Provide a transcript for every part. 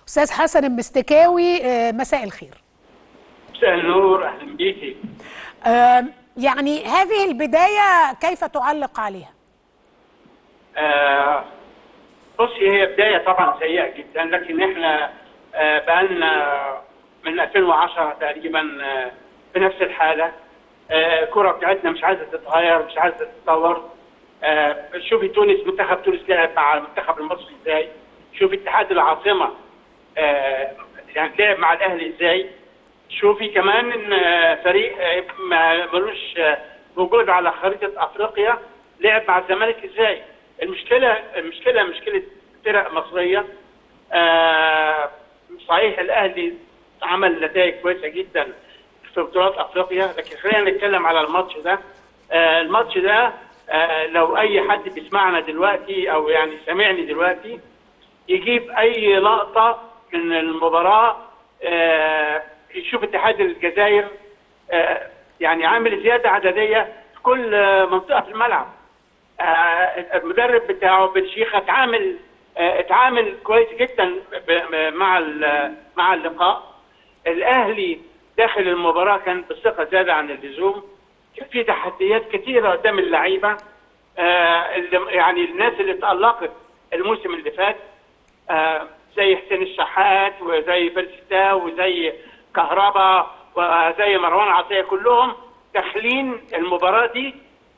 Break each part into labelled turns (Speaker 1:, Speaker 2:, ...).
Speaker 1: استاذ حسن المستكاوي آه، مساء الخير
Speaker 2: مساء النور اهلا بيكي
Speaker 1: آه، يعني هذه البدايه كيف تعلق عليها
Speaker 2: آه بصي هي بدايه طبعا سيئه جدا لكن احنا آه بقالنا من 2010 تقريبا آه بنفس الحاله آه الكره بتاعتنا مش عايزه تتغير مش عايزه تتطور آه شوفي تونس منتخب تونس لعب مع المنتخب المصري ازاي شوفي اتحاد العاصمه آه يعني لعب مع الاهلي ازاي شوفي كمان ان آه، فريق آه، ما- ملوش آه، وجود على خريطه افريقيا لعب مع الزمالك ازاي المشكله المشكله مشكله فرق مصريه آه، صحيح الاهلي عمل نتائج كويسه جدا في بطولات افريقيا لكن خلينا نتكلم على الماتش ده آه، الماتش ده آه، لو اي حد بيسمعنا دلوقتي او يعني سامعني دلوقتي يجيب اي لقطه من المباراه آه، يشوف اتحاد الجزائر آه، يعني عامل زياده عدديه في كل آه، منطقه في الملعب آه، المدرب بتاعه بلشيخه اتعامل آه، اتعامل كويس جدا ب- ب- مع ال- مع اللقاء الاهلي داخل المباراه كان بثقه زياده عن اللزوم كان في تحديات كثيره قدام اللعيبه آه، اللي يعني الناس اللي تالقت الموسم اللي فات آه، زي حسين الشحات وزي بلستا وزي كهربا وزي مروان عطيه كلهم داخلين المباراه دي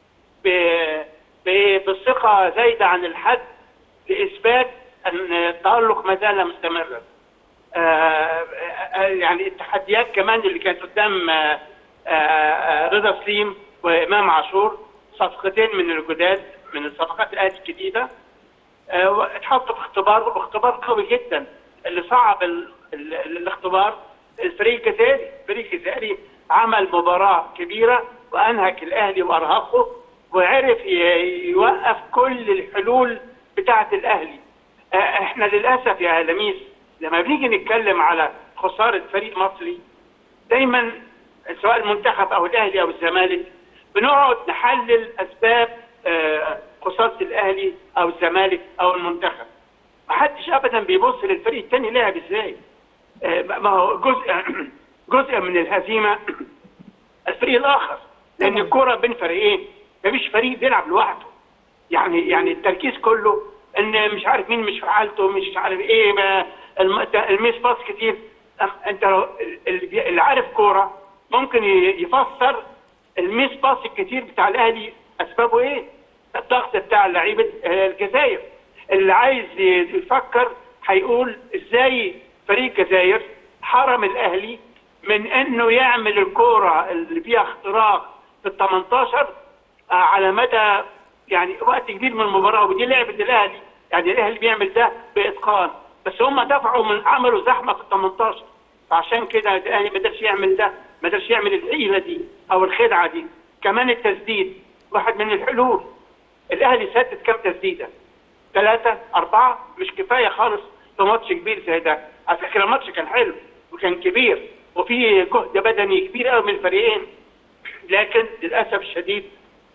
Speaker 2: ب- ب- بثقه زايده عن الحد لاثبات ان التالق ما زال مستمرا. آه، آه، يعني التحديات كمان اللي كانت قدام آه، آه، رضا سليم وامام عاشور صفقتين من الجداد من الصفقات الاهلي الجديده آه، اتحطوا في اختبار واختبار قوي جدا اللي صعب ال... ال... ال- الاختبار الفريق الجزائري الفريق الجزائري عمل مباراه كبيره وانهك الاهلي وارهقه وعرف ي... يوقف كل الحلول بتاعه الاهلي آه، احنا للاسف يا لميس لما بنيجي نتكلم على خساره فريق مصري دايما سواء المنتخب او الاهلي او الزمالك بنقعد نحلل اسباب آه، خساره الاهلي او الزمالك او المنتخب ما حدش ابدا بيبص للفريق الثاني لعب ازاي آه، ما هو جزء جزء من الهزيمه الفريق الاخر لان
Speaker 1: طبعاً.
Speaker 2: الكوره بين فريقين مفيش فريق بيلعب لوحده يعني يعني التركيز كله ان مش عارف مين مش في حالته مش عارف ايه ما الم- الميس باس كتير أم- انت لو اللي بي- اللي عارف كوره ممكن ي- يفسر الميس باس الكتير بتاع الاهلي اسبابه ايه؟ الضغط بتاع لعيبه آه، الجزائر اللي عايز ي- يفكر هيقول ازاي فريق الجزائر حرم الاهلي من انه يعمل الكوره اللي فيها اختراق في ال 18 آه، على مدى يعني وقت كبير من المباراه ودي لعبه الاهلي يعني الاهلي بيعمل ده باتقان بس هم دفعوا من عملوا زحمه في ال 18 فعشان كده الاهلي ما قدرش يعمل ده ما قدرش يعمل الحيله دي او الخدعه دي كمان التسديد واحد من الحلول الاهلي سدد كام تسديده؟ ثلاثه اربعه مش كفايه خالص في ماتش كبير زي ده على فكره الماتش كان حلو وكان كبير وفي جهد بدني كبير قوي من الفريقين لكن للاسف الشديد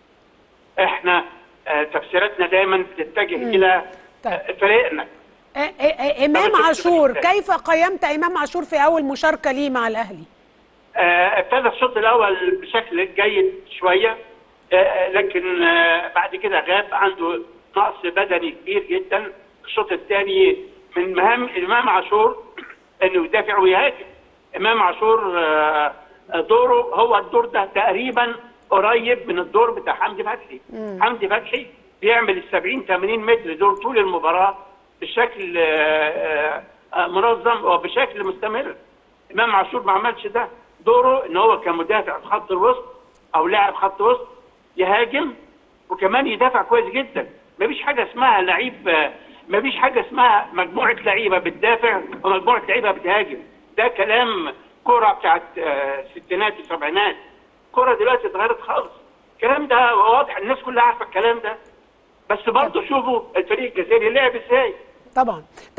Speaker 2: احنا آه، تفسيراتنا دايما بتتجه الى
Speaker 1: طيب.
Speaker 2: آه، فريقنا
Speaker 1: آه، آه، آه، امام
Speaker 2: طب
Speaker 1: عاشور
Speaker 2: شفت-
Speaker 1: كيف قيمت امام عاشور في اول مشاركه ليه مع الاهلي
Speaker 2: آه، ابتدى الشوط الاول بشكل جيد شويه آه، آه، لكن آه، بعد كده غاب عنده نقص بدني كبير جدا الشوط الثاني من مهام امام عاشور انه يدافع ويهاجم امام عاشور آه، آه، دوره هو الدور ده تقريبا قريب من الدور بتاع حمدي فتحي حمدي فتحي بيعمل ال 70 80 متر دول طول المباراه بشكل آه، آه، منظم وبشكل مستمر امام عاشور ما عملش ده دوره ان هو كمدافع في خط الوسط او لاعب خط وسط يهاجم وكمان يدافع كويس جدا مفيش حاجه اسمها لعيب آه، مفيش حاجه اسمها مجموعه لعيبه بتدافع ومجموعه لعيبه بتهاجم ده كلام كرة بتاعت آه، الستينات والسبعينات كرة دلوقتي اتغيرت خالص الكلام ده واضح الناس كلها عارفه الكلام ده بس برضه شوفوا الفريق الجزائري لعب ازاي
Speaker 1: طبعا